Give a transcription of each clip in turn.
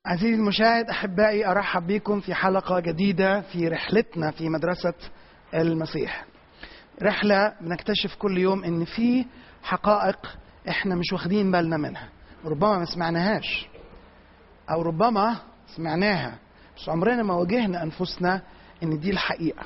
عزيزي المشاهد احبائي ارحب بكم في حلقه جديده في رحلتنا في مدرسه المسيح. رحله بنكتشف كل يوم ان في حقائق احنا مش واخدين بالنا منها. ربما ما سمعناهاش او ربما سمعناها بس عمرنا ما واجهنا انفسنا ان دي الحقيقه.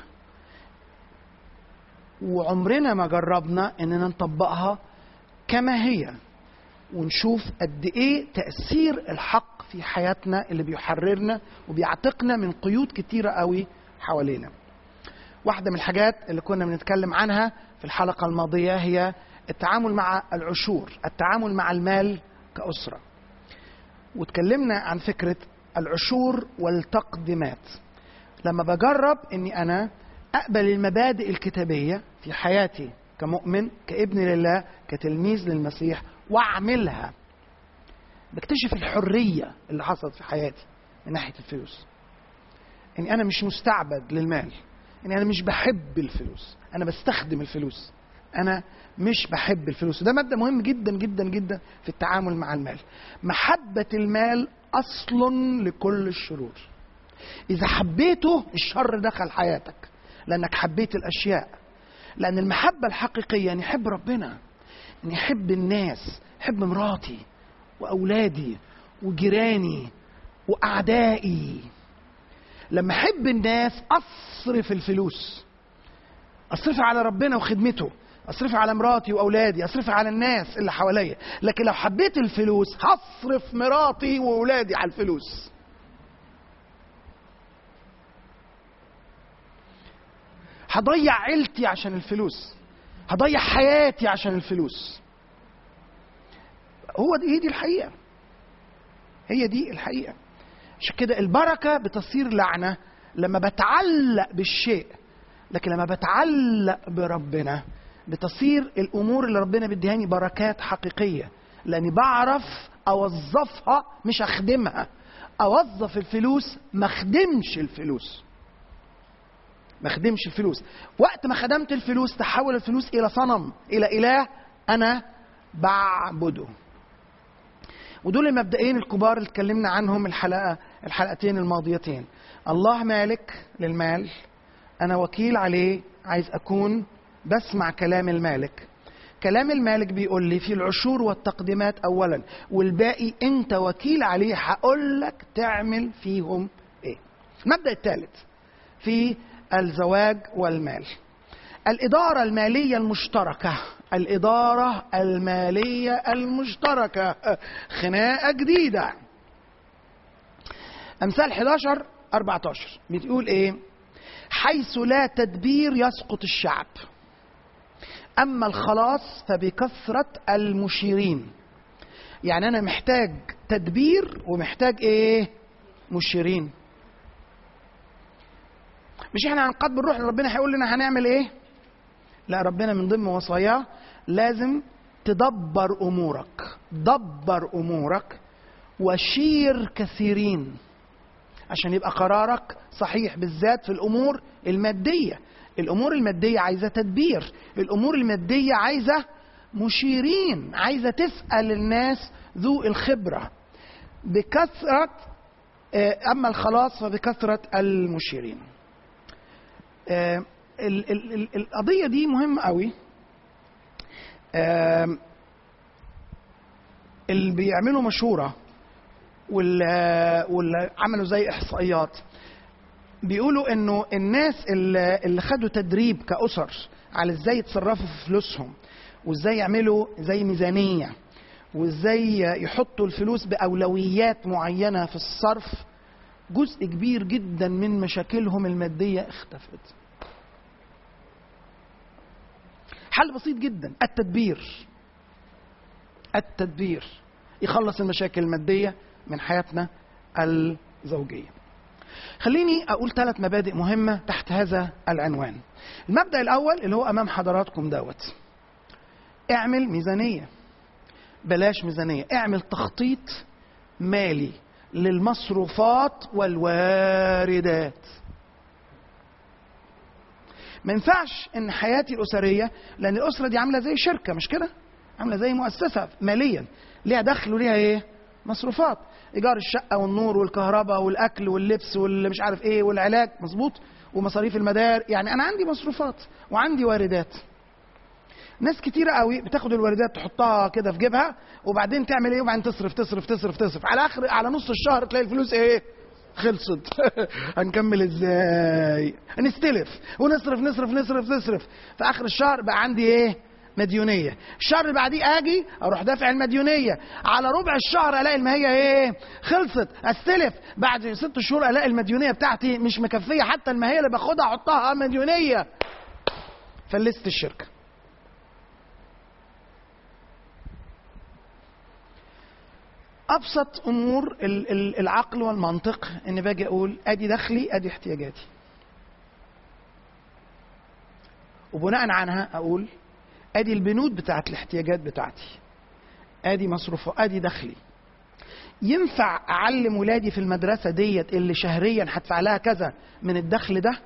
وعمرنا ما جربنا اننا نطبقها كما هي ونشوف قد ايه تاثير الحق في حياتنا اللي بيحررنا وبيعتقنا من قيود كتيره قوي حوالينا واحده من الحاجات اللي كنا بنتكلم عنها في الحلقه الماضيه هي التعامل مع العشور التعامل مع المال كاسره واتكلمنا عن فكره العشور والتقدمات لما بجرب اني انا اقبل المبادئ الكتابيه في حياتي كمؤمن كابن لله كتلميذ للمسيح واعملها بكتشف الحريه اللي حصلت في حياتي من ناحيه الفلوس اني انا مش مستعبد للمال اني انا مش بحب الفلوس انا بستخدم الفلوس انا مش بحب الفلوس وده مبدا مهم جدا جدا جدا في التعامل مع المال محبه المال اصل لكل الشرور اذا حبيته الشر دخل حياتك لانك حبيت الاشياء لان المحبه الحقيقيه ان يحب ربنا ان يحب الناس يحب مراتي واولادي وجيراني واعدائي لما احب الناس اصرف الفلوس اصرفها على ربنا وخدمته اصرفها على مراتي واولادي اصرفها على الناس اللي حواليا لكن لو حبيت الفلوس هصرف مراتي واولادي على الفلوس هضيع عيلتي عشان الفلوس هضيع حياتي عشان الفلوس هو دي هي دي الحقيقه هي دي الحقيقه عشان كده البركه بتصير لعنه لما بتعلق بالشيء لكن لما بتعلق بربنا بتصير الامور اللي ربنا بيديهاني بركات حقيقيه لاني بعرف اوظفها مش اخدمها اوظف الفلوس ما اخدمش الفلوس ما اخدمش الفلوس وقت ما خدمت الفلوس تحول الفلوس الى صنم الى اله انا بعبده ودول المبدئين الكبار اللي اتكلمنا عنهم الحلقه الحلقتين الماضيتين الله مالك للمال انا وكيل عليه عايز اكون بسمع كلام المالك كلام المالك بيقول لي في العشور والتقديمات اولا والباقي انت وكيل عليه هقول لك تعمل فيهم ايه المبدا الثالث في الزواج والمال الإدارة المالية المشتركة الإدارة المالية المشتركة خناقة جديدة أمثال 11 14 بتقول إيه حيث لا تدبير يسقط الشعب أما الخلاص فبكثرة المشيرين يعني أنا محتاج تدبير ومحتاج إيه مشيرين مش احنا هنقاد بنروح لربنا هيقول لنا هنعمل ايه لا ربنا من ضمن وصاياه لازم تدبر امورك دبر امورك وشير كثيرين عشان يبقى قرارك صحيح بالذات في الامور الماديه الامور الماديه عايزه تدبير الامور الماديه عايزه مشيرين عايزه تسال الناس ذو الخبره بكثره اما الخلاص فبكثره المشيرين آه ال ال ال القضية دي مهمة قوي آه اللي بيعملوا مشورة واللي, واللي عملوا زي إحصائيات بيقولوا إنه الناس اللي, اللي خدوا تدريب كأسر على إزاي يتصرفوا في فلوسهم وإزاي يعملوا زي ميزانية وإزاي يحطوا الفلوس بأولويات معينة في الصرف جزء كبير جدا من مشاكلهم الماديه اختفت. حل بسيط جدا التدبير. التدبير يخلص المشاكل الماديه من حياتنا الزوجيه. خليني اقول ثلاث مبادئ مهمه تحت هذا العنوان. المبدا الاول اللي هو امام حضراتكم دوت. اعمل ميزانيه. بلاش ميزانيه، اعمل تخطيط مالي للمصروفات والواردات ما ينفعش ان حياتي الاسريه لان الاسره دي عامله زي شركه مش كده عامله زي مؤسسه ماليا ليها دخل وليها ايه مصروفات ايجار الشقه والنور والكهرباء والاكل واللبس واللي مش عارف ايه والعلاج مظبوط ومصاريف المدار يعني انا عندي مصروفات وعندي واردات ناس كتيرة قوي بتاخد الواردات تحطها كده في جيبها وبعدين تعمل ايه وبعدين تصرف تصرف تصرف تصرف على اخر على نص الشهر تلاقي الفلوس ايه خلصت هنكمل ازاي نستلف ونصرف نصرف نصرف نصرف في اخر الشهر بقى عندي ايه مديونيه الشهر اللي بعديه اجي اروح دافع المديونيه على ربع الشهر الاقي المهيه ايه خلصت استلف بعد ست شهور الاقي المديونيه بتاعتي مش مكفيه حتى المهيه اللي باخدها احطها مديونيه فلست الشركه ابسط امور العقل والمنطق ان باجي اقول ادي دخلي ادي احتياجاتي وبناء عنها اقول ادي البنود بتاعت الاحتياجات بتاعتي ادي مصروفه ادي دخلي ينفع اعلم ولادي في المدرسه ديت اللي شهريا هدفع لها كذا من الدخل ده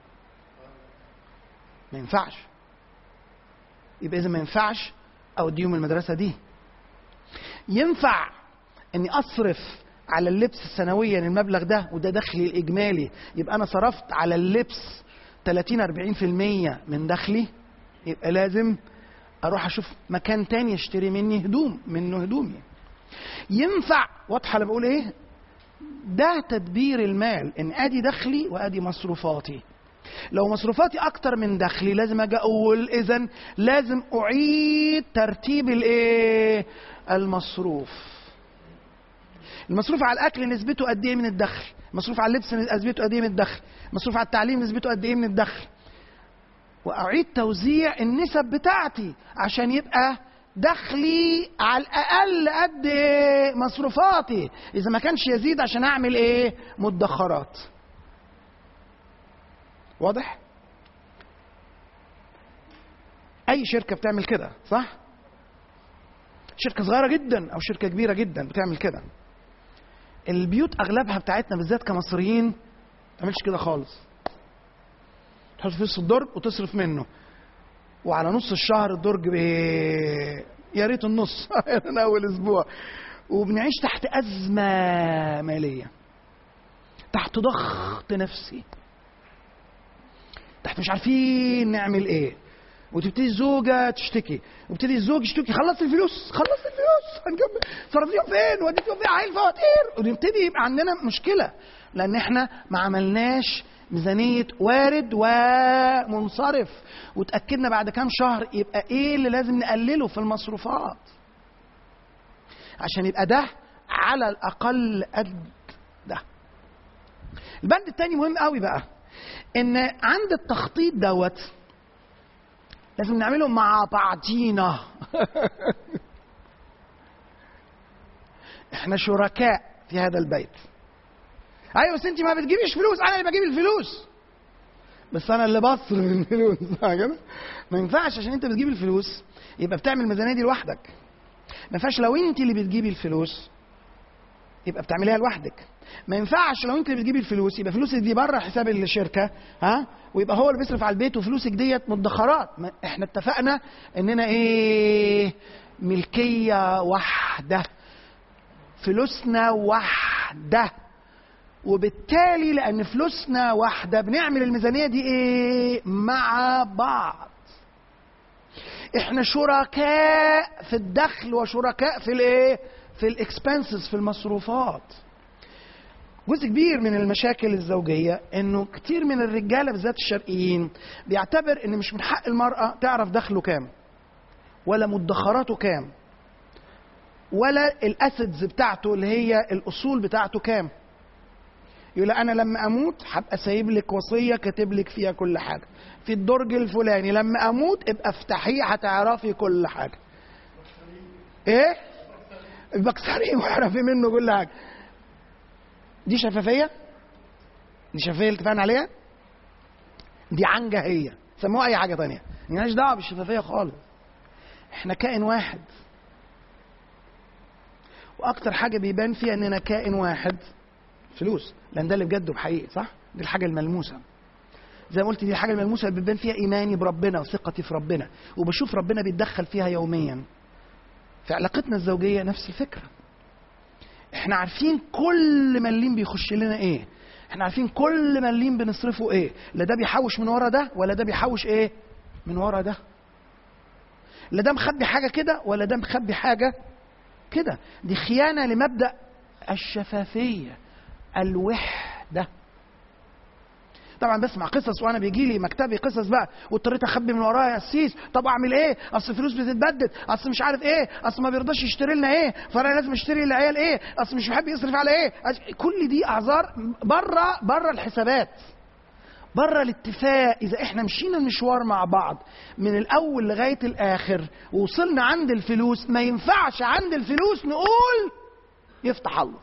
ما ينفعش يبقى اذا ما ينفعش اوديهم المدرسه دي ينفع اني اصرف على اللبس سنويا المبلغ ده وده دخلي الاجمالي يبقى انا صرفت على اللبس 30 40% من دخلي يبقى لازم اروح اشوف مكان تاني يشتري مني هدوم منه هدومي ينفع واضحه انا بقول ايه ده تدبير المال ان ادي دخلي وادي مصروفاتي لو مصروفاتي اكتر من دخلي لازم اجي اقول اذا لازم اعيد ترتيب الايه المصروف المصروف على الاكل نسبته قد ايه من الدخل المصروف على اللبس نسبته قد ايه من الدخل المصروف على التعليم نسبته قد ايه من الدخل واعيد توزيع النسب بتاعتي عشان يبقى دخلي على الاقل قد مصروفاتي اذا ما كانش يزيد عشان اعمل ايه مدخرات واضح اي شركه بتعمل كده صح شركه صغيره جدا او شركه كبيره جدا بتعمل كده البيوت اغلبها بتاعتنا بالذات كمصريين ما تعملش كده خالص تحط فلوس في الدرج وتصرف منه وعلى نص الشهر الدرج يا ريت النص من اول اسبوع وبنعيش تحت ازمه ماليه تحت ضغط نفسي تحت مش عارفين نعمل ايه وتبتدي الزوجه تشتكي وابتدي الزوج يشتكي خلصت الفلوس خلصت الفلوس هنكمل صرفتيهم فين وديتيهم فين عيل فواتير ونبتدي يبقى عندنا مشكله لان احنا ما عملناش ميزانية وارد ومنصرف وتأكدنا بعد كام شهر يبقى ايه اللي لازم نقلله في المصروفات عشان يبقى ده على الأقل قد ده البند التاني مهم قوي بقى ان عند التخطيط دوت لازم نعمله مع بعضينا احنا شركاء في هذا البيت ايوه بس انت ما بتجيبيش فلوس انا اللي بجيب الفلوس بس انا اللي بصرف الفلوس صح كده ما ينفعش عشان انت بتجيب الفلوس يبقى بتعمل الميزانيه دي لوحدك ما ينفعش لو انت اللي بتجيبي الفلوس يبقى بتعمليها لوحدك ما ينفعش لو انت اللي بتجيبي الفلوس يبقى فلوسك دي بره حساب الشركه ها ويبقى هو اللي بيصرف على البيت وفلوسك ديت مدخرات احنا اتفقنا اننا ايه ملكيه واحده فلوسنا واحده وبالتالي لان فلوسنا واحده بنعمل الميزانيه دي ايه مع بعض احنا شركاء في الدخل وشركاء في الايه في الاكسبنسز في المصروفات جزء كبير من المشاكل الزوجيه انه كتير من الرجاله بالذات الشرقيين بيعتبر ان مش من حق المراه تعرف دخله كام ولا مدخراته كام ولا الاسيدز بتاعته اللي هي الاصول بتاعته كام يقول انا لما اموت هبقى سايب لك وصيه كاتب لك فيها كل حاجه في الدرج الفلاني لما اموت ابقى افتحيه هتعرفي كل حاجه ايه بكسريه واعرفي منه كل حاجه دي شفافيه دي شفافيه اللي اتفقنا عليها دي عنجهيه سموها اي حاجه تانية مالناش دعوه بالشفافيه خالص احنا كائن واحد واكتر حاجه بيبان فيها اننا كائن واحد فلوس لان ده اللي بجد وحقيقي صح دي الحاجه الملموسه زي ما قلت دي الحاجه الملموسه اللي بيبان فيها ايماني بربنا وثقتي في ربنا وبشوف ربنا بيتدخل فيها يوميا في علاقتنا الزوجيه نفس الفكره احنا عارفين كل مليم بيخش لنا ايه احنا عارفين كل مليم بنصرفه ايه لا ده بيحوش من ورا ده ولا ده بيحوش ايه من ورا ده لا ده مخبي حاجه كده ولا ده مخبي حاجه كده دي خيانه لمبدا الشفافيه الوحده طبعا بسمع قصص وانا بيجي لي مكتبي قصص بقى واضطريت اخبي من ورايا يا السيس طب اعمل ايه اصل الفلوس بتتبدد اصل مش عارف ايه اصل ما بيرضاش يشتري لنا ايه فانا لازم اشتري للعيال ايه اصل مش بيحب يصرف على ايه أصل- كل دي اعذار بره بره الحسابات بره الاتفاق اذا احنا مشينا المشوار مع بعض من الاول لغايه الاخر ووصلنا عند الفلوس ما ينفعش عند الفلوس نقول يفتح الله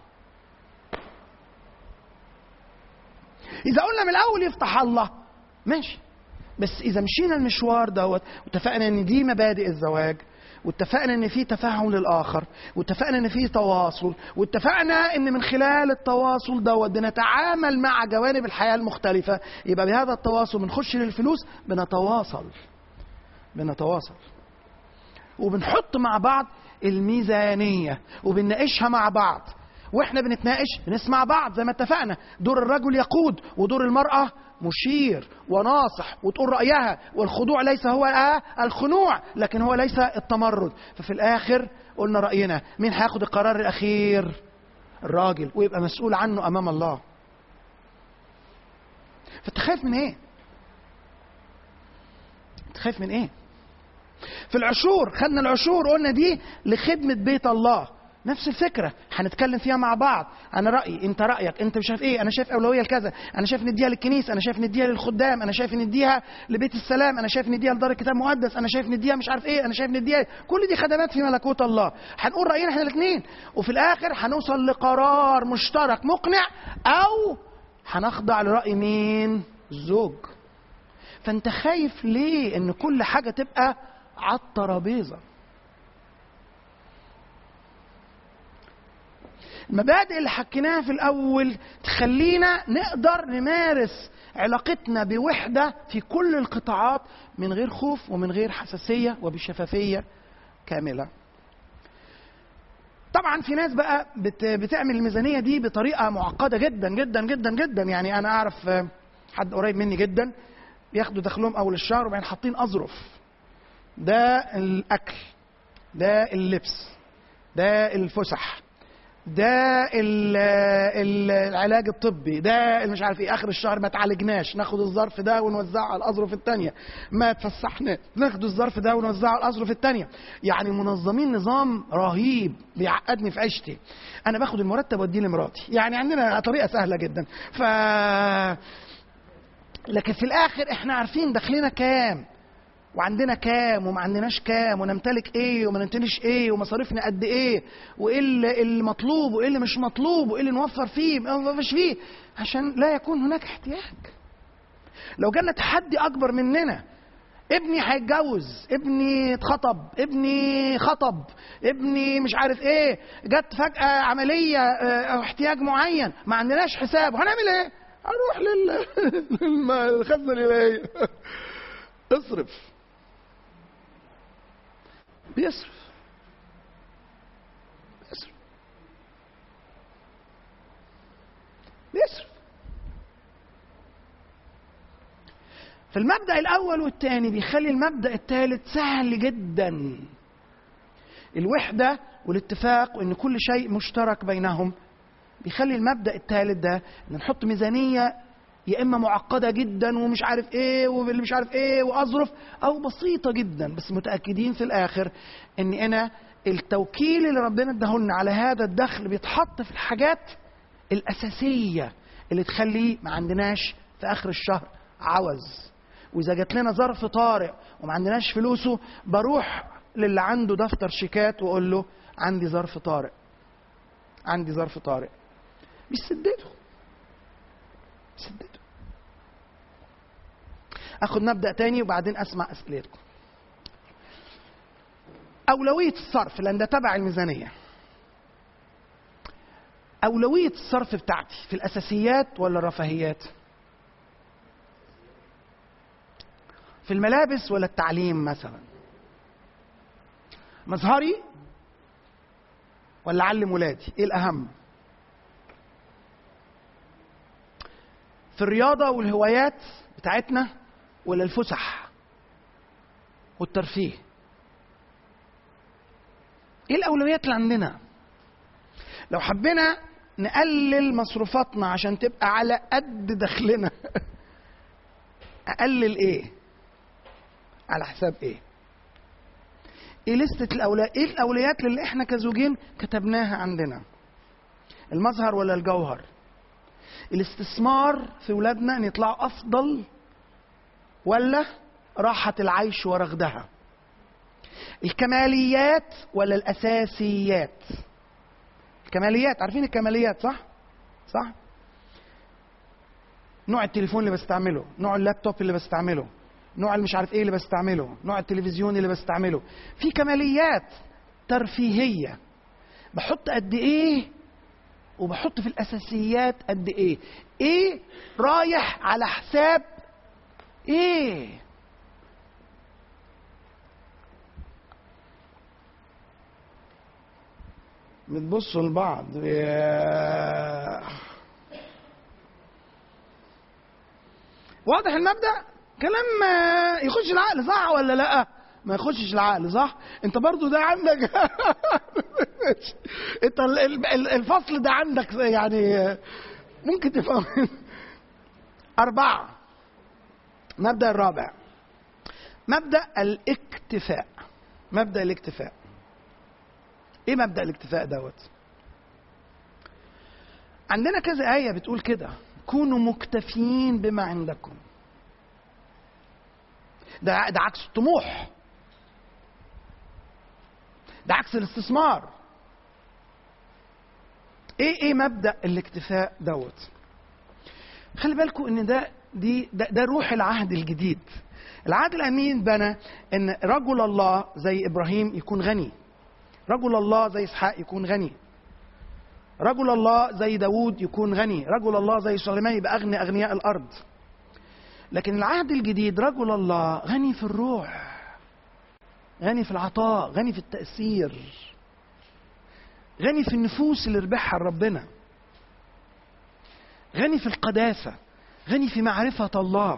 اذا قلنا من الاول يفتح الله ماشي بس اذا مشينا المشوار دوت واتفقنا ان دي مبادئ الزواج واتفقنا ان في تفهم للاخر واتفقنا ان في تواصل واتفقنا ان من خلال التواصل دوت بنتعامل مع جوانب الحياه المختلفه يبقى بهذا التواصل بنخش للفلوس بنتواصل بنتواصل وبنحط مع بعض الميزانيه وبنناقشها مع بعض واحنا بنتناقش بنسمع بعض زي ما اتفقنا دور الرجل يقود ودور المراه مشير وناصح وتقول رايها والخضوع ليس هو آه الخنوع لكن هو ليس التمرد ففي الاخر قلنا راينا مين هياخد القرار الاخير الراجل ويبقى مسؤول عنه امام الله فانت خايف من ايه انت خايف من ايه في العشور خدنا العشور قلنا دي لخدمة بيت الله نفس الفكرة هنتكلم فيها مع بعض أنا رأيي أنت رأيك أنت مش عارف إيه أنا شايف أولوية لكذا أنا شايف نديها للكنيسة أنا شايف نديها للخدام أنا شايف نديها لبيت السلام أنا شايف نديها لدار الكتاب المقدس أنا شايف نديها مش عارف إيه أنا شايف نديها كل دي خدمات في ملكوت الله هنقول رأينا إحنا الاثنين وفي الآخر هنوصل لقرار مشترك مقنع أو هنخضع لرأي مين الزوج فأنت خايف ليه إن كل حاجة تبقى على الترابيزه المبادئ اللي حكيناها في الاول تخلينا نقدر نمارس علاقتنا بوحده في كل القطاعات من غير خوف ومن غير حساسيه وبشفافيه كامله طبعا في ناس بقى بت بتعمل الميزانيه دي بطريقه معقده جدا جدا جدا جدا يعني انا اعرف آه، حد قريب مني جدا بياخدوا دخلهم اول الشهر وبعدين حاطين اظرف ده الاكل ده اللبس ده الفسح ده ال- ال- العلاج الطبي ده اللي مش عارف ايه اخر الشهر ما تعالجناش ناخد الظرف ده ونوزعه على الاظرف الثانيه ما تفسحناش ناخد الظرف ده ونوزعه على الاظرف الثانيه يعني منظمين نظام رهيب بيعقدني في عيشتي انا باخد المرتب واديه لمراتي يعني عندنا طريقه سهله جدا ف لكن في الاخر احنا عارفين دخلنا كام وعندنا كام وما عندناش كام ونمتلك ايه وما نمتلكش ايه ومصاريفنا قد ايه وايه اللي اللي مطلوب وايه اللي مش مطلوب وايه اللي نوفر فيه ما نوفرش فيه عشان لا يكون هناك احتياج لو جالنا تحدي اكبر مننا ابني هيتجوز ابني اتخطب ابني خطب ابني مش عارف ايه جت فجأة عملية اه، او احتياج معين ما عندناش حساب هنعمل ايه هنروح لل للم- للخزنة الإلهية اصرف بيصرف بيصرف بيصرف فالمبدأ الأول والثاني بيخلي المبدأ الثالث سهل جدا الوحدة والاتفاق وإن كل شيء مشترك بينهم بيخلي المبدأ الثالث ده إن نحط ميزانية يا إما معقدة جدا ومش عارف إيه واللي مش عارف إيه وأظرف أو بسيطة جدا بس متأكدين في الآخر إن أنا التوكيل اللي ربنا اداهولنا على هذا الدخل بيتحط في الحاجات الأساسية اللي تخليه ما عندناش في آخر الشهر عوز واذا جات لنا ظرف طارئ وما عندناش فلوسه بروح للي عنده دفتر شيكات واقول له عندي ظرف طارئ عندي ظرف طارئ بيسدده بيسدده اخد مبدا تاني وبعدين اسمع اسئلتكم اولويه الصرف لان ده تبع الميزانيه اولويه الصرف بتاعتي في الاساسيات ولا الرفاهيات في الملابس ولا التعليم مثلا مظهري ولا اعلم ولادي ايه الاهم في الرياضه والهوايات بتاعتنا ولا الفسح والترفيه ايه الاولويات اللي عندنا لو حبينا نقلل مصروفاتنا عشان تبقى على قد دخلنا اقلل ايه على حساب ايه ايه لستة الاولويات ايه الاولويات اللي احنا كزوجين كتبناها عندنا المظهر ولا الجوهر الاستثمار في ولادنا ان يطلعوا افضل ولا راحة العيش ورغدها الكماليات ولا الاساسيات الكماليات عارفين الكماليات صح صح نوع التليفون اللي بستعمله نوع اللابتوب اللي بستعمله نوع مش عارف ايه اللي بستعمله نوع التلفزيون اللي بستعمله في كماليات ترفيهيه بحط قد ايه وبحط في الاساسيات قد ايه ايه رايح على حساب ايه بتبصوا لبعض يا واضح المبدا كلام يخش العقل صح ولا لا ما يخشش العقل صح انت برضو ده عندك انت الفصل ده عندك يعني ممكن تفهم أربعة مبدأ الرابع مبدأ الاكتفاء مبدأ الاكتفاء ايه مبدأ الاكتفاء دوت عندنا كذا آية بتقول كده كونوا مكتفين بما عندكم ده ده عكس الطموح ده عكس الاستثمار ايه ايه مبدا الاكتفاء دوت خلي بالكم ان ده دي ده, ده روح العهد الجديد العهد الامين بنى ان رجل الله زي ابراهيم يكون غني رجل الله زي اسحاق يكون غني رجل الله زي داوود يكون غني رجل الله زي سليمان يبقى اغنى اغنياء الارض لكن العهد الجديد رجل الله غني في الروح غني في العطاء غني في التأثير غني في النفوس اللي ربحها لربنا غني في القداسة غني في معرفة الله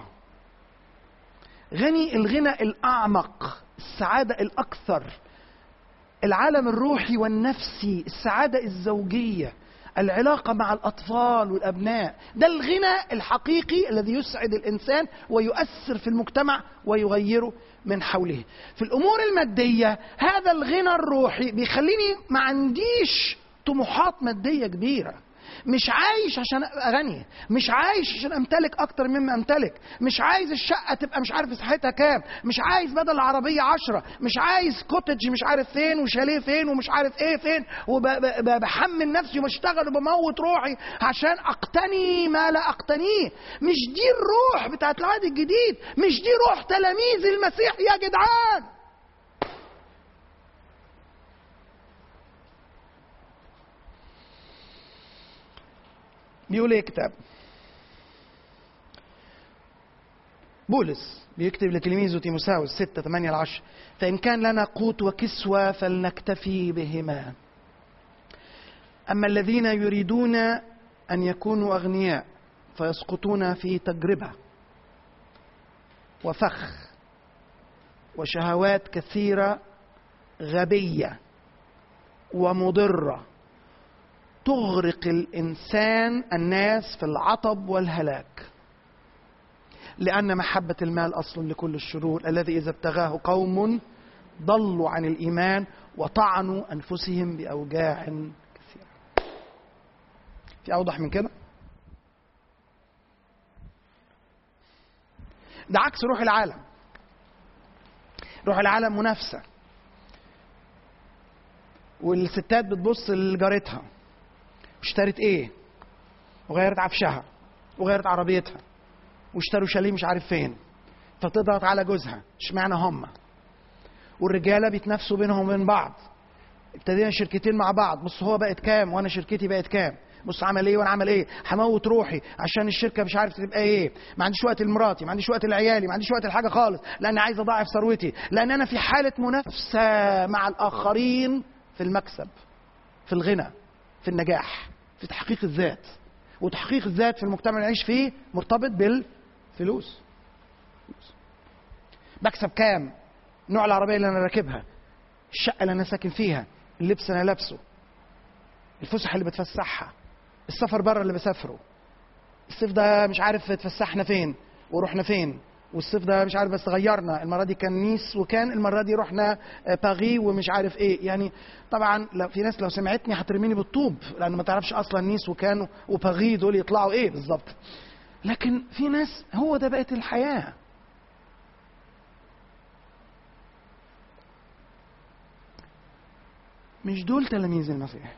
غني الغنى الأعمق السعادة الأكثر العالم الروحي والنفسي السعادة الزوجية العلاقة مع الأطفال والأبناء ده الغنى الحقيقي الذي يسعد الإنسان ويؤثر في المجتمع ويغيره من حوله في الأمور المادية هذا الغنى الروحي بيخليني ما عنديش طموحات مادية كبيرة مش عايش عشان ابقى غني مش عايش عشان امتلك اكتر مما امتلك مش عايز الشقه تبقى مش عارف مساحتها كام مش عايز بدل العربيه عشرة مش عايز كوتج مش عارف فين وشاليه فين ومش عارف ايه فين وبحمل نفسي وبشتغل وبموت روحي عشان اقتني ما لا اقتنيه مش دي الروح بتاعت العهد الجديد مش دي روح تلاميذ المسيح يا جدعان بيقول ايه كتاب بولس بيكتب لتلميذه تيموساوس 6 8 10 فإن كان لنا قوت وكسوة فلنكتفي بهما أما الذين يريدون أن يكونوا أغنياء فيسقطون في تجربة وفخ وشهوات كثيرة غبية ومضرة تغرق الانسان الناس في العطب والهلاك لان محبه المال اصل لكل الشرور الذي اذا ابتغاه قوم ضلوا عن الايمان وطعنوا انفسهم باوجاع كثيره في اوضح من كده ده عكس روح العالم روح العالم منافسه والستات بتبص لجارتها اشترت ايه وغيرت عفشها وغيرت عربيتها واشتروا شاليه مش عارف فين فتضغط على جوزها اشمعنى هم والرجاله بيتنافسوا بينهم وبين بعض ابتدينا شركتين مع بعض بص هو بقت كام وانا شركتي بقت كام بص عمل ايه وانا عمل ايه هموت روحي عشان الشركه مش عارف تبقى ايه ما عنديش وقت لمراتي ما عنديش وقت لعيالي ما عنديش وقت لحاجه خالص لان عايز اضاعف ثروتي لان انا في حاله منافسه مع الاخرين في المكسب في الغنى في النجاح في تحقيق الذات وتحقيق الذات في المجتمع اللي نعيش فيه مرتبط بالفلوس بكسب كام نوع العربيه اللي انا راكبها الشقه اللي انا ساكن فيها اللبس اللي انا لابسه الفسح اللي بتفسحها السفر بره اللي بسافره الصيف ده مش عارف اتفسحنا فين ورحنا فين والصيف ده مش عارف بس غيرنا المره دي كان نيس وكان المره دي رحنا باغي ومش عارف ايه يعني طبعا لو في ناس لو سمعتني هترميني بالطوب لان ما تعرفش اصلا نيس وكان وباغي دول يطلعوا ايه بالظبط لكن في ناس هو ده بقت الحياه مش دول تلاميذ المسيح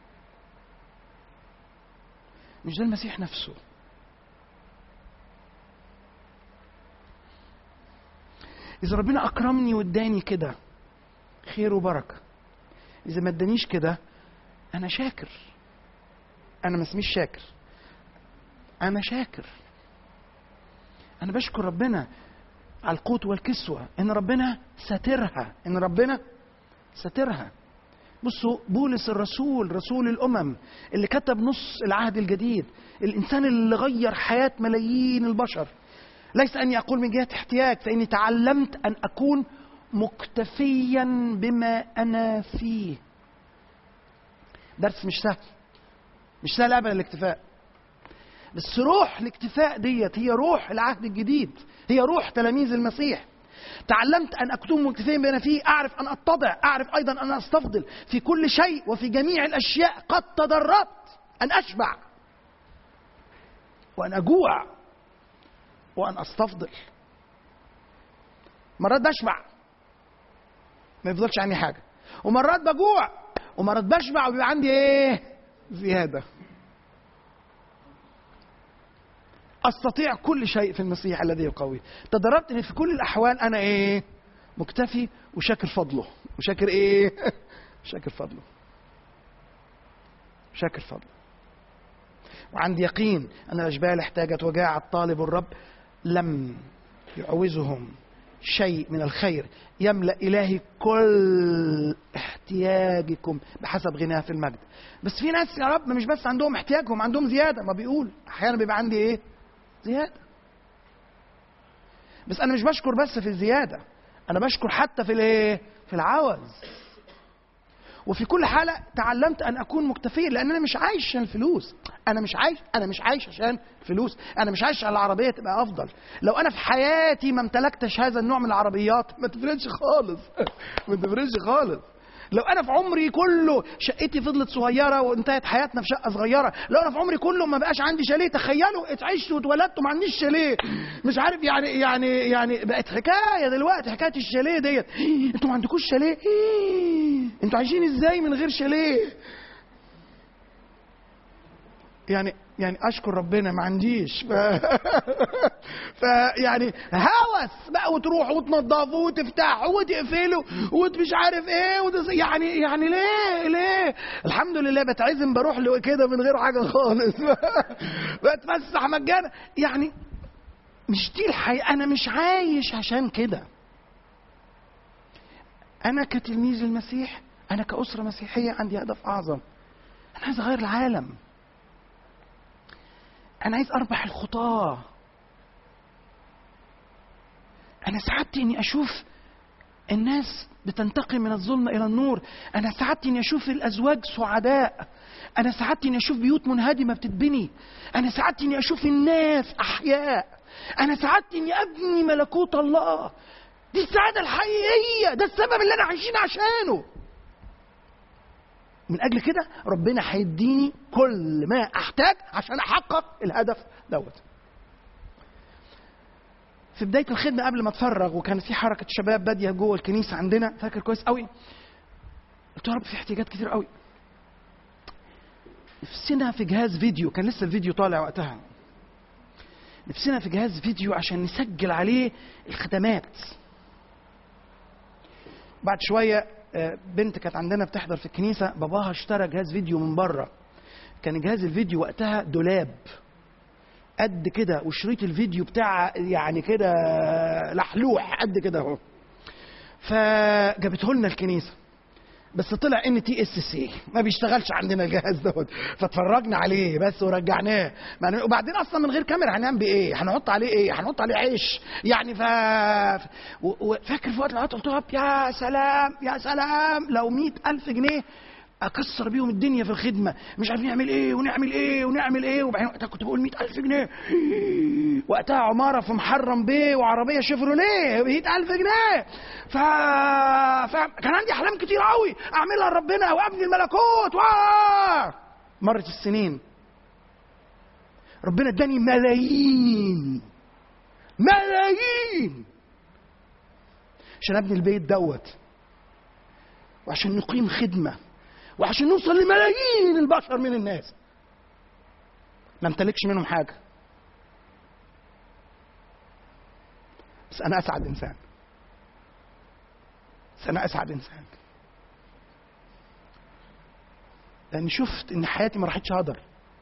مش ده المسيح نفسه إذا ربنا أكرمني واداني كده خير وبركة إذا ما ادانيش كده أنا شاكر أنا ما اسميش شاكر أنا شاكر أنا بشكر ربنا على القوت والكسوة إن ربنا ساترها إن ربنا ساترها بصوا بولس الرسول رسول الامم اللي كتب نص العهد الجديد الانسان اللي غير حياه ملايين البشر ليس اني اقول من جهه احتياج فاني تعلمت ان اكون مكتفيا بما انا فيه درس مش سهل مش سهل ابدا الاكتفاء بس روح الاكتفاء ديت هي روح العهد الجديد هي روح تلاميذ المسيح تعلمت ان اكون مكتفيا بما فيه اعرف ان اتضع اعرف ايضا ان استفضل في كل شيء وفي جميع الاشياء قد تدربت ان اشبع وان اجوع وان استفضل مرات بشبع ما يفضلش عني حاجه ومرات بجوع ومرات بشبع وبيبقى عندي ايه زياده استطيع كل شيء في المسيح الذي يقوي تدربت ان في كل الاحوال انا ايه مكتفي وشاكر فضله وشاكر ايه شاكر فضله شاكر فضله وعندي يقين ان الاشبال احتاجت وجاع الطالب الرب لم يعوزهم شيء من الخير يملا الهي كل احتياجكم بحسب غناه في المجد بس في ناس يا رب مش بس عندهم احتياجهم عندهم زياده ما بيقول احيانا بيبقى عندي ايه زيادة بس أنا مش بشكر بس في الزيادة أنا بشكر حتى في الإيه؟ في العوز وفي كل حالة تعلمت أن أكون مكتفيا لأن أنا مش عايش عشان الفلوس أنا مش عايش أنا مش عايش عشان الفلوس أنا مش عايش على العربية تبقى أفضل لو أنا في حياتي ما امتلكتش هذا النوع من العربيات ما تفرقش خالص ما تفرقش خالص لو انا في عمري كله شقتي فضلت صغيره وانتهت حياتنا في شقه صغيره لو انا في عمري كله ما بقاش عندي شاليه تخيلوا اتعشت واتولدت وما عنديش شاليه مش عارف يعني يعني يعني بقت حكايه دلوقتي حكايه الشاليه ديت انتوا ما عندكوش شاليه انتوا عايشين ازاي من غير شاليه يعني يعني اشكر ربنا ما عنديش ف... فيعني هوس بقى وتروح وتنضفوا وتفتحوا وتقفلوا ومش عارف ايه وتس... يعني يعني ليه ليه الحمد لله بتعزم بروح له كده من غير حاجه خالص بتفسح مجانا يعني مش دي الحقيقه انا مش عايش عشان كده انا كتلميذ المسيح انا كاسره مسيحيه عندي هدف اعظم انا عايز اغير العالم أنا عايز أربح الخطاة أنا سعادتي إني أشوف الناس بتنتقل من الظلم إلى النور أنا سعادتي إني أشوف الأزواج سعداء أنا سعادتي إني أشوف بيوت منهدمة بتتبني أنا سعادتي إني أشوف الناس أحياء أنا سعادتي إني أبني ملكوت الله دي السعادة الحقيقية ده السبب اللي أنا عايشين عشانه من اجل كده ربنا هيديني كل ما احتاج عشان احقق الهدف دوت في بدايه الخدمه قبل ما اتفرغ وكان في حركه شباب باديه جوه الكنيسه عندنا فاكر كويس قوي قلت يا رب في احتياجات كتير قوي نفسنا في جهاز فيديو كان لسه الفيديو طالع وقتها نفسنا في جهاز فيديو عشان نسجل عليه الخدمات بعد شويه بنت كانت عندنا بتحضر في الكنيسة باباها اشترى جهاز فيديو من بره كان جهاز الفيديو وقتها دولاب قد كده وشريط الفيديو بتاع يعني كده لحلوح قد كده اهو فجابته لنا الكنيسة بس طلع ان تي اس سي ما بيشتغلش عندنا الجهاز دوت فاتفرجنا عليه بس ورجعناه يعني وبعدين اصلا من غير كاميرا هنعمل بايه هنحط عليه ايه هنحط عليه عيش يعني ف وفاكر في وقت من الاوقات قلت له يا سلام يا سلام لو مئة ألف جنيه اكسر بيهم الدنيا في الخدمه مش عارف نعمل ايه ونعمل ايه ونعمل ايه وبعدين وقتها كنت بقول مئة ألف جنيه وقتها عماره في محرم بيه وعربيه شيفروليه مئة ألف جنيه ف... فكان عندي احلام كتير قوي اعملها لربنا وابني الملكوت و... مرت السنين ربنا اداني ملايين ملايين عشان ابني البيت دوت وعشان نقيم خدمه وعشان نوصل لملايين البشر من الناس ما امتلكش منهم حاجه بس انا اسعد انسان بس انا اسعد انسان لاني شفت ان حياتي ما راحتش هدر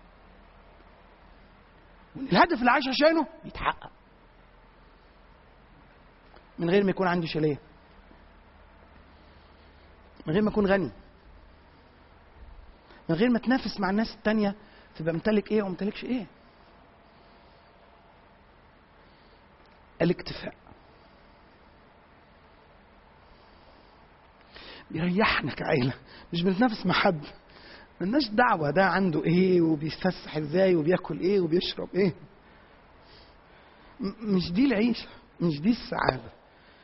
وان الهدف اللي عايش عشانه يتحقق من غير ما يكون عندي شاليه من غير ما اكون غني من غير ما تنافس مع الناس التانية في بمتلك ايه وممتلكش ايه الاكتفاء بيريحنا كعيلة مش بنتنافس مع حد ملناش دعوة ده عنده ايه وبيتفسح ازاي وبياكل ايه وبيشرب ايه مش دي العيشة مش دي السعادة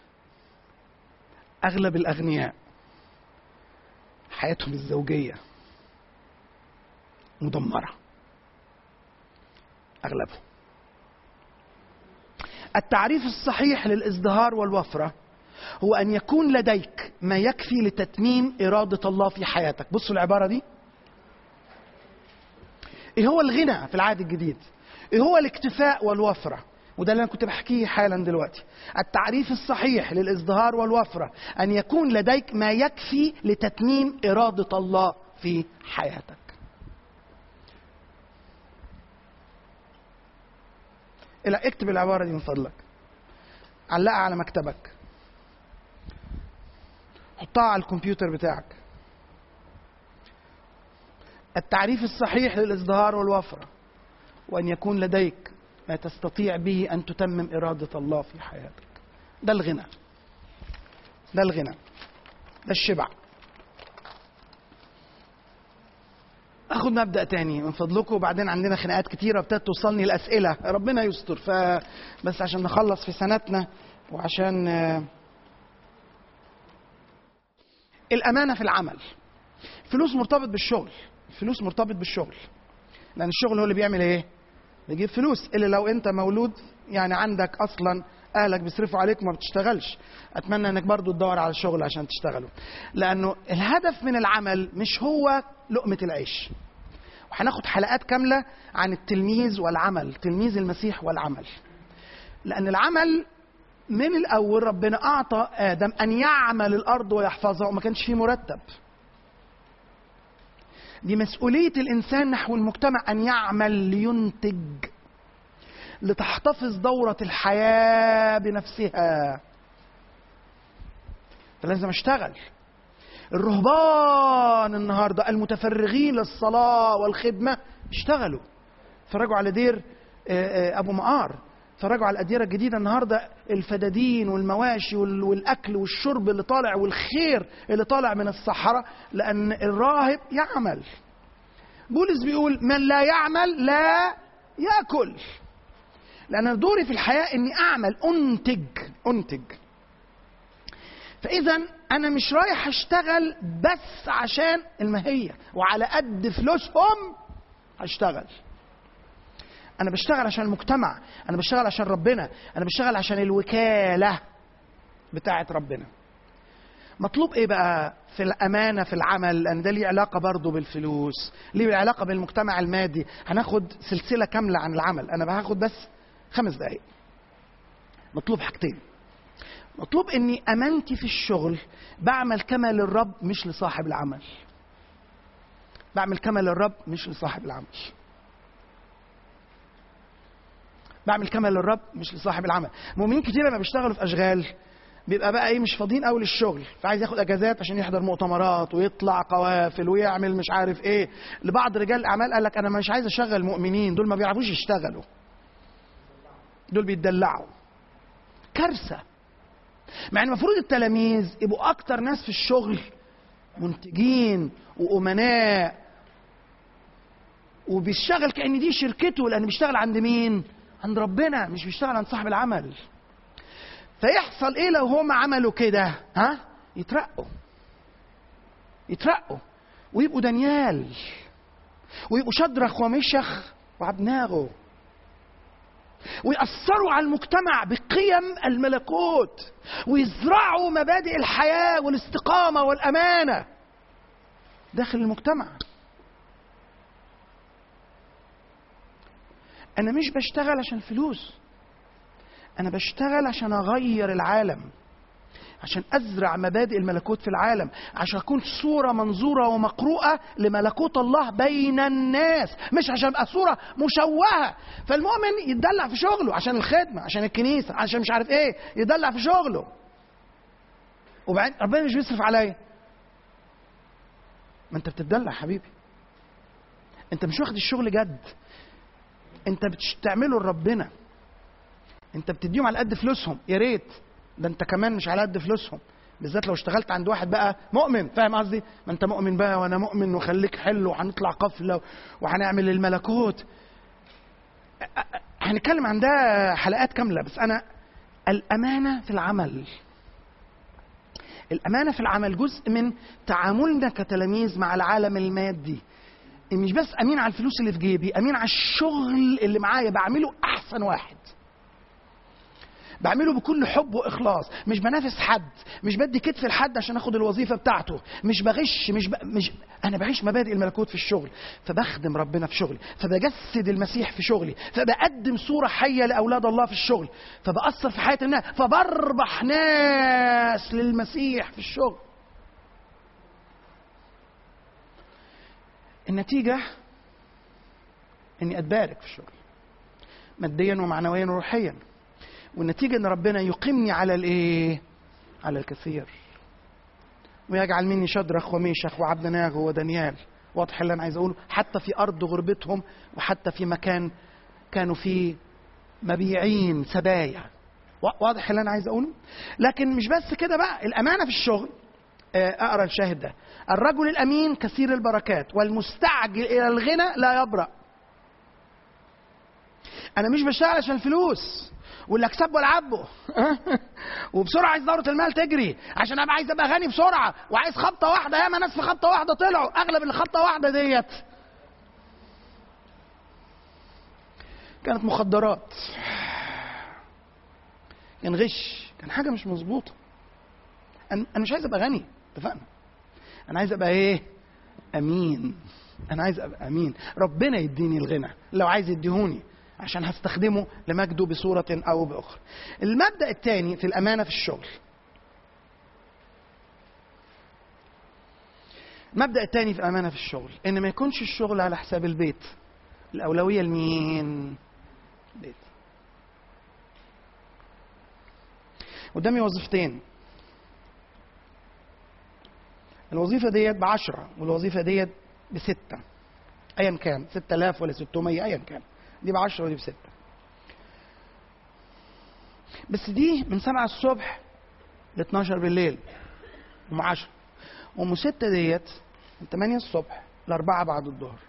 أغلب الأغنياء حياتهم الزوجية مدمرة أغلبهم التعريف الصحيح للازدهار والوفرة هو أن يكون لديك ما يكفي لتتميم إرادة الله في حياتك بصوا العبارة دي إيه هو الغنى في العهد الجديد إيه هو الاكتفاء والوفرة وده اللي أنا كنت بحكيه حالا دلوقتي التعريف الصحيح للازدهار والوفرة أن يكون لديك ما يكفي لتتميم إرادة الله في حياتك لا اكتب العبارة دي من فضلك علقها على مكتبك حطها على الكمبيوتر بتاعك التعريف الصحيح للازدهار والوفرة وأن يكون لديك ما تستطيع به أن تتمم إرادة الله في حياتك ده الغنى ده الغنى ده الشبع اخد مبدا تاني من فضلكم وبعدين عندنا خناقات كتيره ابتدت توصلني الاسئله ربنا يستر ف بس عشان نخلص في سنتنا وعشان الامانه في العمل فلوس مرتبط بالشغل الفلوس مرتبط بالشغل لان الشغل هو اللي بيعمل ايه بيجيب فلوس الا لو انت مولود يعني عندك اصلا اهلك بيصرفوا عليك ما بتشتغلش اتمنى انك برضو تدور على شغل عشان تشتغلوا لانه الهدف من العمل مش هو لقمه العيش وهناخد حلقات كامله عن التلميذ والعمل تلميذ المسيح والعمل لان العمل من الاول ربنا اعطى ادم ان يعمل الارض ويحفظها وما كانش فيه مرتب دي مسؤوليه الانسان نحو المجتمع ان يعمل لينتج لتحتفظ دورة الحياة بنفسها فلازم اشتغل الرهبان النهارده المتفرغين للصلاة والخدمة اشتغلوا اتفرجوا على دير أبو مقار اتفرجوا على الأديرة الجديدة النهاردة الفدادين والمواشي والأكل والشرب اللي طالع والخير اللي طالع من الصحراء لأن الراهب يعمل بولس بيقول من لا يعمل لا يأكل لأن دوري في الحياة إني أعمل أنتج أنتج فإذا أنا مش رايح أشتغل بس عشان المهية وعلى قد فلوسهم هشتغل أنا بشتغل عشان المجتمع أنا بشتغل عشان ربنا أنا بشتغل عشان الوكالة بتاعة ربنا مطلوب ايه بقى في الامانه في العمل لان ده ليه علاقه برضه بالفلوس ليه علاقه بالمجتمع المادي هناخد سلسله كامله عن العمل انا هاخد بس خمس دقايق مطلوب حاجتين مطلوب اني امانتي في الشغل بعمل كما للرب مش لصاحب العمل بعمل كما للرب مش لصاحب العمل بعمل كما للرب مش لصاحب العمل مؤمنين كتير لما بيشتغلوا في اشغال بيبقى بقى ايه مش فاضيين قوي للشغل فعايز ياخد اجازات عشان يحضر مؤتمرات ويطلع قوافل ويعمل مش عارف ايه لبعض رجال الاعمال قال لك انا مش عايز اشغل مؤمنين دول ما بيعرفوش يشتغلوا دول بيتدلعوا كارثه مع ان المفروض التلاميذ يبقوا اكتر ناس في الشغل منتجين وامناء وبيشتغل كان دي شركته لان بيشتغل عند مين عند ربنا مش بيشتغل عند صاحب العمل فيحصل ايه لو هم عملوا كده ها يترقوا يترقوا ويبقوا دانيال ويبقوا شدرخ ومشخ وعبناغو ويأثروا على المجتمع بقيم الملكوت ويزرعوا مبادئ الحياة والاستقامة والأمانة داخل المجتمع أنا مش بشتغل عشان فلوس أنا بشتغل عشان أغير العالم عشان أزرع مبادئ الملكوت في العالم عشان أكون صورة منظورة ومقروءة لملكوت الله بين الناس مش عشان أبقى صورة مشوهة فالمؤمن يتدلع في شغله عشان الخدمة عشان الكنيسة عشان مش عارف إيه يدلع في شغله وبعدين ربنا مش بيصرف عليا ما أنت بتتدلع حبيبي أنت مش واخد الشغل جد أنت بتعمله لربنا انت بتديهم على قد فلوسهم يا ريت ده انت كمان مش على قد فلوسهم بالذات لو اشتغلت عند واحد بقى مؤمن فاهم قصدي ما انت مؤمن بقى وانا مؤمن وخليك حلو وهنطلع قفله وهنعمل الملكوت هنتكلم عن ده حلقات كامله بس انا الامانه في العمل الامانه في العمل جزء من تعاملنا كتلاميذ مع العالم المادي مش بس امين على الفلوس اللي في جيبي امين على الشغل اللي معايا بعمله احسن واحد بعمله بكل حب واخلاص مش بنافس حد مش بدي كتف لحد عشان اخد الوظيفه بتاعته مش بغش مش, ب... مش انا بعيش مبادئ الملكوت في الشغل فبخدم ربنا في شغلي فبجسد المسيح في شغلي فبقدم صوره حيه لاولاد الله في الشغل فباثر في حياه الناس فبربح ناس للمسيح في الشغل النتيجه اني اتبارك في الشغل ماديا ومعنويا وروحيا والنتيجة ان ربنا يقيمني على الايه على الكثير ويجعل مني شدرخ وميشخ وعبد ناغو ودانيال واضح اللي انا عايز اقوله حتى في ارض غربتهم وحتى في مكان كانوا فيه مبيعين سبايا واضح اللي انا عايز اقوله لكن مش بس كده بقى الامانه في الشغل اقرا الشاهد ده الرجل الامين كثير البركات والمستعجل الى الغنى لا يبرأ انا مش بشتغل عشان الفلوس واللي اكسبه والعبه وبسرعه عايز دوره المال تجري عشان ابقى عايز ابقى غني بسرعه وعايز خبطه واحده ياما ناس في خبطه واحده طلعوا اغلب اللي خبطه واحده ديت كانت مخدرات كان غش كان حاجه مش مظبوطه انا مش عايز ابقى غني اتفقنا انا عايز ابقى ايه امين انا عايز ابقى امين ربنا يديني الغنى لو عايز يديهوني عشان هستخدمه لمجده بصورة أو بأخرى. المبدأ الثاني في الأمانة في الشغل. المبدأ الثاني في الأمانة في الشغل إن ما يكونش الشغل على حساب البيت. الأولوية لمين؟ البيت. قدامي وظيفتين. الوظيفة ديت بعشرة والوظيفة ديت بستة. أيا كان 6000 ولا 600 أيا كان. دي بعشرة ودي بستة بس دي من سبعة الصبح ل 12 بالليل ام 10 ام 6 ديت من 8 الصبح ل 4 بعد الظهر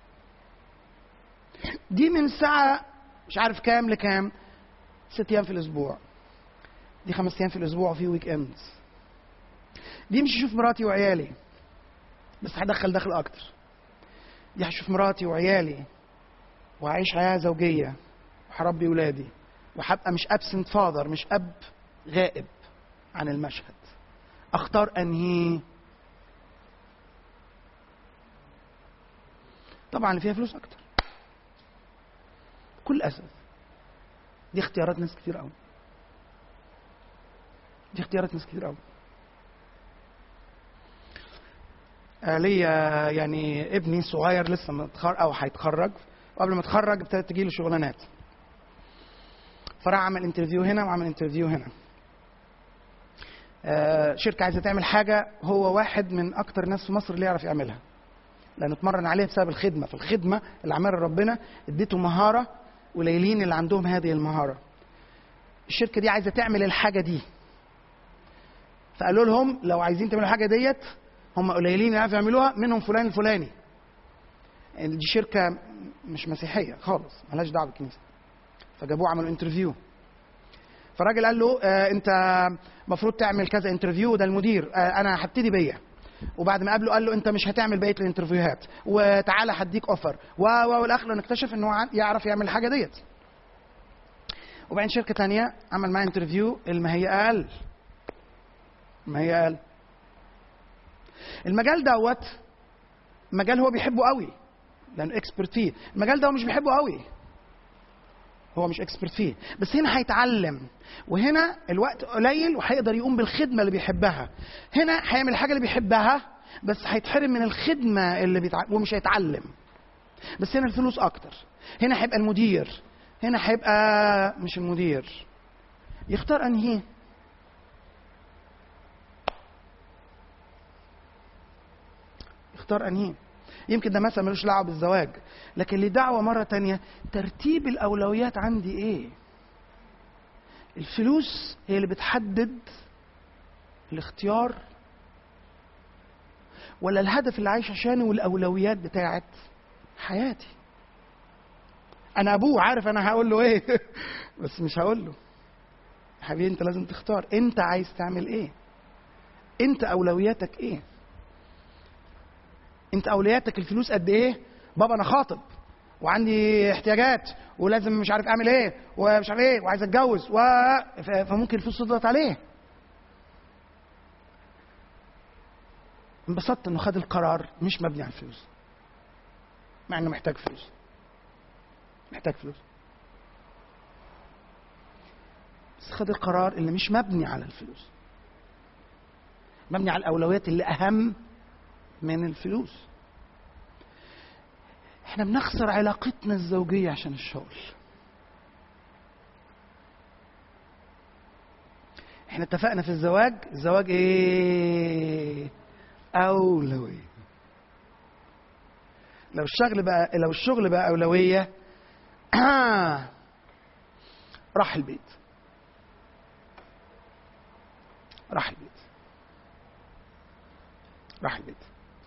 دي من ساعة مش عارف كام لكام ست ايام في الاسبوع دي خمس ايام في الاسبوع وفي ويك اند دي مش هشوف مراتي وعيالي بس هدخل دخل اكتر دي هشوف مراتي وعيالي وهعيش حياه زوجيه وهربي ولادي وهبقى مش ابسنت فاذر مش اب غائب عن المشهد اختار انهي طبعا اللي فيها فلوس اكتر كل اسف دي اختيارات ناس كتير قوي دي اختيارات ناس كتير قوي ليا يعني ابني صغير لسه متخرج او هيتخرج وقبل ما اتخرج ابتدت تجي له شغلانات فراح عمل انترفيو هنا وعمل انترفيو هنا آه، شركه عايزه تعمل حاجه هو واحد من اكتر الناس في مصر اللي يعرف يعملها لان اتمرن عليها بسبب الخدمه فالخدمه اللي عملها ربنا اديته مهاره قليلين اللي عندهم هذه المهاره الشركه دي عايزه تعمل الحاجه دي فقالوا لهم لو عايزين تعملوا الحاجه ديت هم قليلين اللي يعرفوا يعملوها منهم فلان الفلاني يعني دي شركه مش مسيحيه خالص ملهاش دعوه بالكنيسه فجابوه عملوا انترفيو فالراجل قال له آه انت المفروض تعمل كذا انترفيو ده المدير آه انا هبتدي بيا وبعد ما قابله قال له انت مش هتعمل بقيه الانترفيوهات وتعالى هديك اوفر و و والاخر نكتشف ان هو ع- يعرف يعمل الحاجه ديت وبعدين شركه تانية عمل معاه انترفيو اللي هي اقل ما هي اقل المجال دوت مجال هو بيحبه قوي لانه اكسبرت فيه المجال ده هو مش بيحبه قوي هو مش اكسبرت فيه بس هنا هيتعلم وهنا الوقت قليل وهيقدر يقوم بالخدمه اللي بيحبها هنا هيعمل الحاجه اللي بيحبها بس هيتحرم من الخدمه اللي بيتع... ومش هيتعلم بس هنا الفلوس اكتر هنا هيبقى المدير هنا هيبقى مش المدير يختار انهي يختار انهي يمكن ده مثلا ملوش دعوه بالزواج لكن ليه دعوه مره تانية ترتيب الاولويات عندي ايه الفلوس هي اللي بتحدد الاختيار ولا الهدف اللي عايش عشانه والاولويات بتاعت حياتي انا ابوه عارف انا هقول له ايه بس مش هقول له حبيبي انت لازم تختار انت عايز تعمل ايه انت اولوياتك ايه انت اولوياتك الفلوس قد ايه بابا انا خاطب وعندي احتياجات ولازم مش عارف اعمل ايه ومش عارف ايه وعايز اتجوز و... ف- فممكن الفلوس تضغط عليه انبسطت انه خد القرار مش مبني على الفلوس مع انه محتاج فلوس محتاج فلوس بس خد القرار اللي مش مبني على الفلوس مبني على الاولويات اللي اهم من الفلوس احنا بنخسر علاقتنا الزوجيه عشان الشغل احنا اتفقنا في الزواج الزواج ايه اولويه لو الشغل بقى لو الشغل بقى اولويه راح البيت راح البيت راح البيت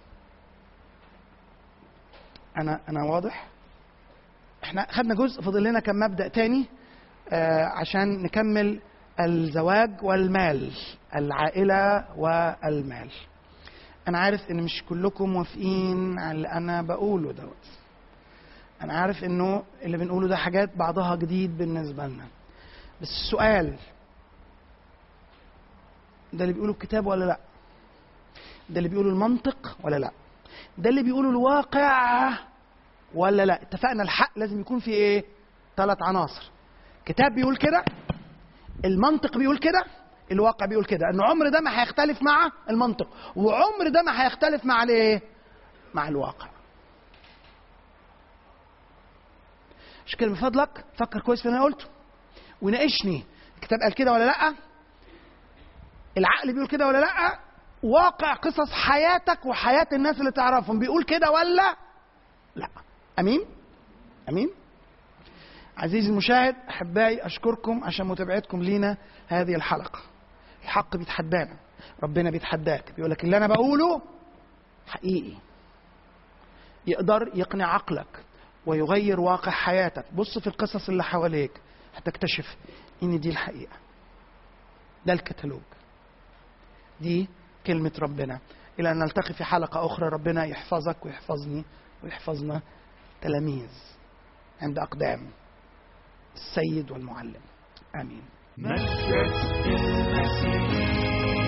انا انا واضح احنا خدنا جزء فاضل لنا كم مبدا تاني آه عشان نكمل الزواج والمال العائله والمال انا عارف ان مش كلكم موافقين على اللي انا بقوله دوت انا عارف انه اللي بنقوله ده حاجات بعضها جديد بالنسبه لنا بس السؤال ده اللي بيقوله الكتاب ولا لا ده اللي بيقوله المنطق ولا لا ده اللي بيقوله الواقع ولا لا اتفقنا الحق لازم يكون فيه ايه ثلاث عناصر كتاب بيقول كده المنطق بيقول كده الواقع بيقول كده ان عمر ده ما هيختلف مع المنطق وعمر ده ما هيختلف مع الايه مع الواقع عشان كده من فضلك فكر كويس في اللي انا قلته وناقشني الكتاب قال كده ولا لا العقل بيقول كده ولا لا واقع قصص حياتك وحياة الناس اللي تعرفهم بيقول كده ولا لا امين امين عزيزي المشاهد احبائي اشكركم عشان متابعتكم لينا هذه الحلقه الحق بيتحدانا ربنا بيتحداك بيقول لك اللي انا بقوله حقيقي يقدر يقنع عقلك ويغير واقع حياتك بص في القصص اللي حواليك هتكتشف ان دي الحقيقه ده الكتالوج دي كلمة ربنا إلى أن نلتقي في حلقة أخرى ربنا يحفظك ويحفظني ويحفظنا تلاميذ عند أقدام السيد والمعلم آمين مجد المسيح